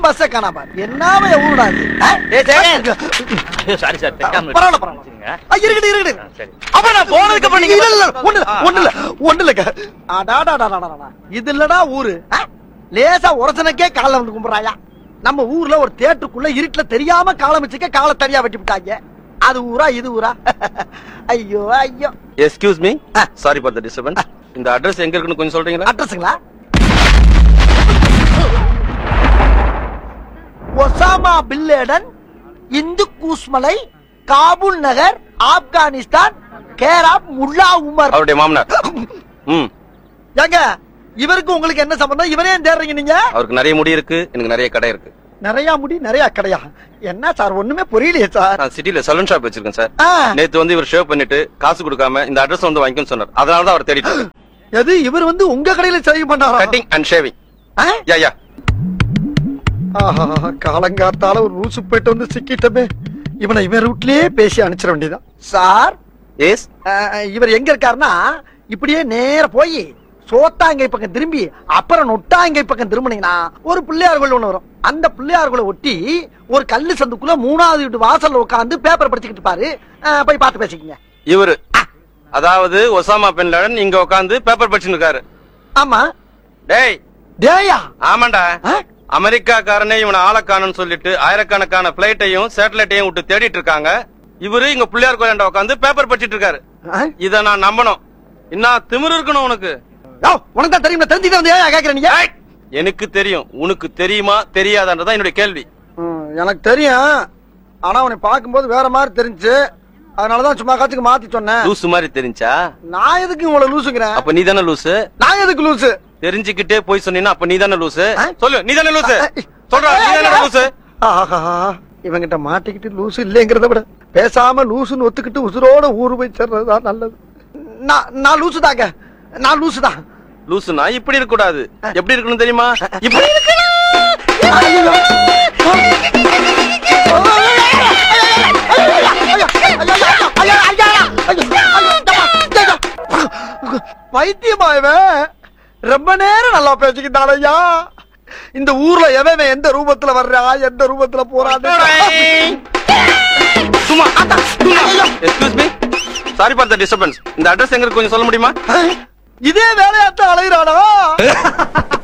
பஸ்ஸ காணாம என்னாம ஊருடா இது ஆ? சாரி சார் தெரியாம பரவாயில்ல பரவாயில்ல வச்சுக்கோங்க. ஆ, இருக்கட்டும் இருக்கட்டும் ஆ, சரி அப்புறம் நான் போனதுக்கு அப்புறம் நீங்க இல்ல இல்ல ஒண்ணு இல்ல, ஒண்ணு இல்ல ஒண்ணு இல்லங்க அடாடாடாடாடா இது இல்லடா ஊரு ஆ? லேசா உரசனக்கே காலை வந்து கும்பிடுறாயா நம்ம ஊர்ல ஒரு தேட்டுக்குள்ள இருட்டுல தெரியாம காலம் வச்சுக்க காலை தனியா வெட்டி விட்டாங்க அது ஊரா இது ஊரா ஐயோ ஐயோ எஸ்கியூஸ் மீ ஆ. சாரி ஃபார் த டிஸ்டர்பன்ஸ் இந்த அட்ரஸ் எங்க இருக்குன்னு கொஞ்சம் சொல்றீங்களா அட்ரஸுங்களா ஒசாமா பில்லேடன் இந்து கூஸ்மலை காபூல் நகர் ஆப்கானிஸ்தான் கேராப் முல்லா உமர் அவருடைய மாமனார் ம் ஏங்க இவருக்கு உங்களுக்கு என்ன சம்பந்தம் இவனே ஏன் தேடுறீங்க நீங்க அவருக்கு நிறைய முடி இருக்கு எனக்கு நிறைய கடை இருக்கு நிறைய முடி நிறைய கடையா என்ன சார் ஒண்ணுமே புரியலையே சார் நான் சிட்டில சலூன் ஷாப் வச்சிருக்கேன் சார் ஆ, நேத்து வந்து இவர் ஷேவ் பண்ணிட்டு காசு கொடுக்காம இந்த அட்ரஸ் வந்து வாங்கிக்கணும்னு சொன்னார் அதனால தான் அவர் தேடிட்டு எது இவர் வந்து உங்க கடையில செய்ய பண்ணாரா கட்டிங் அண்ட் ஷேவிங் ஆ? யா யா ஆஹா, காலங்காத்தால ஒரு ரூசு போயிட்டு வந்து சிக்கிட்டமே இவனை இவன் ரூட்லயே பேசி அனுப்பிச்சிட வேண்டியதான் சார் எஸ் அஹ், இவர் எங்க இருக்காருன்னா இப்படியே நேர போய் சோத்தாங்கை பக்கம் திரும்பி அப்புறம் நொட்டாங்கை பக்கம் திரும்பினீங்கன்னா ஒரு பிள்ளையார் கோயில் ஒண்ணு வரும் அந்த பிள்ளையார் கோயிலை ஒட்டி ஒரு கல்லு சந்துக்குள்ள மூணாவது வீட்டு வாசல்ல உட்கார்ந்து பேப்பர் படிச்சுக்கிட்டு இருப்பாரு அஹ், போய் பார்த்து பேசிக்கங்க இவரு அதாவது ஒசாமா பின் லாடன் இங்க உட்காந்து பேப்பர் படிச்சுன்னு இருக்காரு ஆமா டேய் டேயா ஆமாண்டா ஆ? அமெரிக்காக்காரனே இவனை ஆளக்கானன்னு சொல்லிட்டு ஆயிரக்கணக்கான பிளைட்டையும் சேட்டலைட்டையும் விட்டு தேடிட்டு இருக்காங்க இவரு இங்க பிள்ளையார் கோயிலாண்ட உட்காந்து பேப்பர் படிச்சிட்டு இருக்காரு அஹ்? இத நான் நம்பணும் இன்னும் திமிரு இருக்கணும் உனக்கு யோவ், உனக்கு தான் தெரியும் தெரிஞ்சுட்டு வந்து ஏன் கேக்குற நீங்க எனக்கு தெரியும் உனக்கு தெரியுமா தெரியாதான்றதான் என்னுடைய கேள்வி ம், எனக்கு தெரியும் ஆனா உன்னை பார்க்கும்போது வேற மாதிரி தெரிஞ்சு அதனாலதான் சும்மா காத்துக்கு மாத்தி சொன்னேன் லூசு மாதிரி தெரிஞ்சா நான் எதுக்கு உங்களை லூசுங்கிறேன் அப்ப நீ தானே லூசு நான் எதுக்கு லூசு தெரிஞ்சுக்கிட்டே போய் சொன்னீங்கன்னா அப்ப நீ தானே லூசு ஆ? சொல்லு நீ தானே லூசு சொல்றா நீ தானே லூசு ஆஹா இவங்கிட்ட மாட்டிக்கிட்டு லூசு இல்லைங்கிறத விட பேசாம லூசுன்னு ஒத்துக்கிட்டு உசுரோட ஊரு போய் சேர்றதுதான் நல்லது நான் நான் லூசு தாங்க நான் லூசு தான் லூசுனா இப்படி இருக்க கூடாது எப்படி இருக்கணும் தெரியுமா இப்படி வைத்தியமா இவன் ரொம்ப நேரம் நல்லா பேசிக்கிட்டான் ஐயா இந்த ஊர்ல எவன் எந்த ரூபத்துல வர்றா எந்த ரூபத்துல போறான்னு சும்மா excuse me sorry for the disturbance இந்த அட்ரஸ் எங்க இருக்கு கொஞ்சம் சொல்ல முடியுமா இதே வேலையாத்தான் அலைகிறானா